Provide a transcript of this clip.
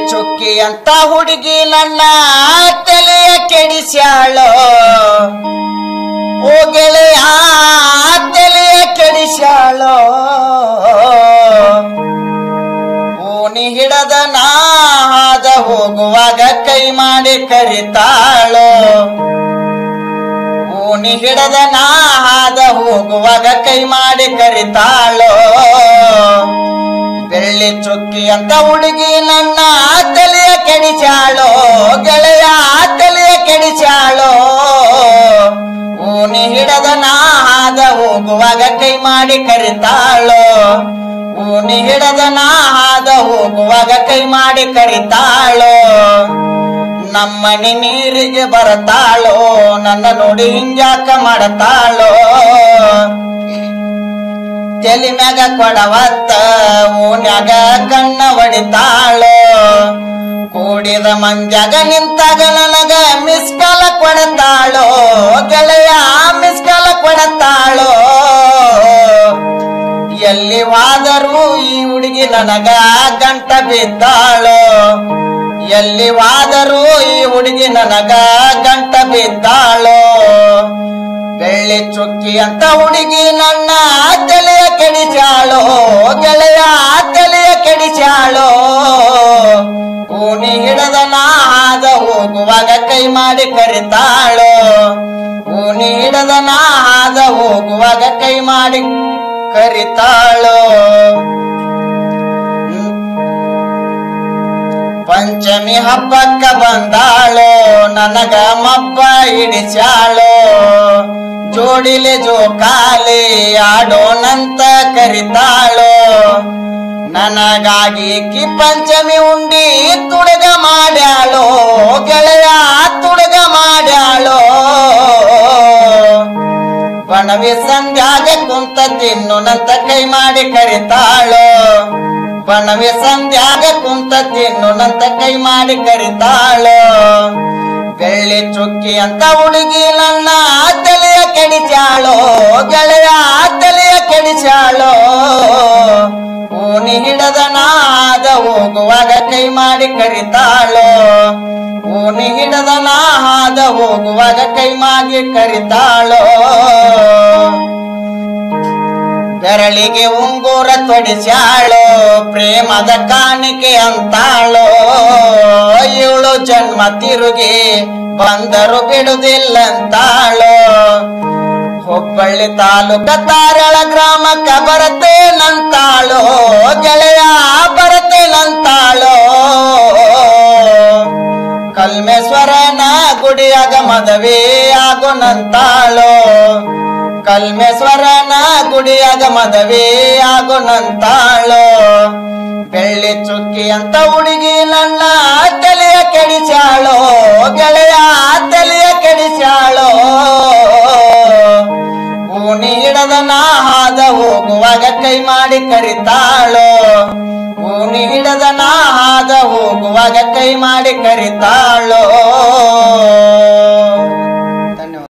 ಚುಕ್ಕಿ ಅಂತ ಹುಡುಗಿ ನನ್ನ ತಲೆಯ ಕೆಡಿಸ್ಯಾಳೋ ಓ ಗೆಳೆಯ ತಲೆಯ ಕೆಡಿಸ್ಯಾಳೋ ಓಣಿ ಹಿಡದ ನಾದ ಹೋಗುವಾಗ ಕೈ ಮಾಡಿ ಕರಿತಾಳೋ ಓಣಿ ಹಿಡದ ನಾದ ಹೋಗುವಾಗ ಕೈ ಮಾಡಿ ಕರಿತಾಳೋ ಬೆಳ್ಳಿ ಚುಕ್ಕಿ ಅಂತ ಹುಡುಗಿ ನನ್ನ ತಲೆಯ ಕೆಡಿಸ್ಯಾಳೋ ಗೆಳೆಯ ತಲೆಯ ಕೆಡಿಸ್ಯಾಳೋ ಓಣಿ ಹಿಡದ ನಾದ ಹೋಗುವಾಗ ಕೈ ಮಾಡಿ ಕರಿತಾಳೋ ಓಣಿ ಹಿಡದ ನಾದ ಹೋಗುವಾಗ ಕೈ ಮಾಡಿ ಕರಿತಾಳೋ ನಮ್ಮನೆ ನೀರಿಗೆ ಬರತಾಳೋ ನನ್ನ ನೋಡಿ ಹಿಂಗ್ಯಾಕ ಮಾಡತಾಳೋ ತಲಿ ಮ್ಯಾಗ ಕೊಡವತ್ತ ಓನ್ಯಾಗ ಕಣ್ಣ ಹೊಡಿತಾಳೋ ಕೂಡಿದ ಮಂಜಾಗ ನಿಂತಾಗ ನನಗ ಮಿಸ್ಕಾಲ ಕೊಡತಾಳೋ ಗೆಳೆಯ ಮಿಸ್ಕಾಲ ಕೊಡತಾಳೋ ಎಲ್ಲಿ ವಾದರೂ ಈ ಹುಡುಗಿ ನನಗ ಗಂಟ ಬಿದ್ದಾಳೋ ಎಲ್ಲಿ ವಾದರೂ ಈ ಹುಡುಗಿ ನನಗ ಗಂಟ ಬಿದ್ದಾಳೋ ಬೆಳ್ಳಿ ಚುಕ್ಕಿ ಅಂತ ಹುಡುಗಿ ನನ್ನ ತಲೆಯ ಕೆಡಿಸಾಳೋ ಗೆಳೆಯ ತಲೆಯ ಕೆಡಿಸಾಳೋ ಊನಿ ಹಿಡದ ನಾದ ಹೋಗುವಾಗ ಕೈ ಮಾಡಿ ಕರಿತಾಳೋ ಊನಿ ಹಿಡದ ನಾದ ಹೋಗುವಾಗ ಕೈ ಮಾಡಿ ಕರಿತಾಳೋ ಪಂಚಮಿ ಹಬ್ಬಕ್ಕ ಬಂದಾಳೋ ನನಗ ಮಬ್ಬ ಹಿಡಿಸಾಳೋ ಜೋಡಿಲೆ ಜೋಕಾಲಿ ಆಡೋನಂತ ಕರಿತಾಳೋ ನನಗಾಗಿ ಕಿ ಪಂಚಮಿ ಉಂಡಿ ತುಡುಗ ಮಾಡ್ಯಾಳೋ ಗೆಳೆಯ ತುಡುಗ ಮಾಡ್ಯಾಳೋ ಬಣವಿ ಸಂಧ್ಯಾಗ ಕುಂತ ತಿನ್ನುನಂತ ಕೈ ಮಾಡಿ ಕರಿತಾಳೋ ಬಣವಿ ಸಂಧ್ಯಾಗ ಕುಂತ ತಿನ್ನುನಂತ ಕೈ ಮಾಡಿ ಕರಿತಾಳೋ ಬೆಳ್ಳಿ ಚುಕ್ಕಿ ಅಂತ ಹುಡುಗಿ ನನ್ನ ತಲೆಯ ಕೆಡಿಸಾಳೋ ಗೆಳೆಯ ತಲೆಯ ಕೆಡಿಸಾಳೋ ಊನಿ ಹಿಡದ ನಾದ ಹೋಗುವಾಗ ಕೈ ಮಾಡಿ ಕರಿತಾಳೋ ಊನಿ ಹಿಡದ ನಾದ ಹೋಗುವಾಗ ಕೈ ಮಾಡಿ ಕರಿತಾಳೋ ಬೆರಳಿಗೆ ಉಂಗುರ ತೊಡಿಸ್ಯಾಳೋ ಪ್ರೇಮದ ಕಾಣಿಕೆ ಅಂತಾಳೋ ಏಳು ಜನ್ಮ ತಿರುಗಿ ಬಂದರು ಬಿಡುದಿಲ್ಲಂತಾಳೋ ಹುಬ್ಬಳ್ಳಿ ತಾಲೂಕ ತಾರಳ ಗ್ರಾಮಕ್ಕ ಬರತೇನಂತಾಳೋ ಗೆಳೆಯ ಬರತೇನಂತಾಳೋ ಕಲ್ಮೇಶ್ವರನ ಗುಡಿಯಾಗ ಮದವೇ ಆಗುನಂತಾಳೋ ಕಲ್ಮೇಶ್ವರನ ಗುಡಿಯಾಗ ಮದವೇ ಆಗುನಂತಾಳೋ ಬೆಳ್ಳಿ ಚುಕ್ಕಿ ಅಂತ ಹುಡುಗಿ ನನ್ನ ತಲೆಯ ಕೆಡಿಸಾಳೋ ಗೆಳೆಯ ತಲೆಯ ಕೆಡಿಸಾಳೋ ಊನಿ ಹಿಡದ ನಾದ ಹೋಗುವಾಗ ಕೈ ಮಾಡಿ ಕರಿತಾಳೋ ಊನಿ ಹಿಡದ ನಾದ ಹೋಗುವಾಗ ಕೈ ಮಾಡಿ ಕರಿತಾಳೋ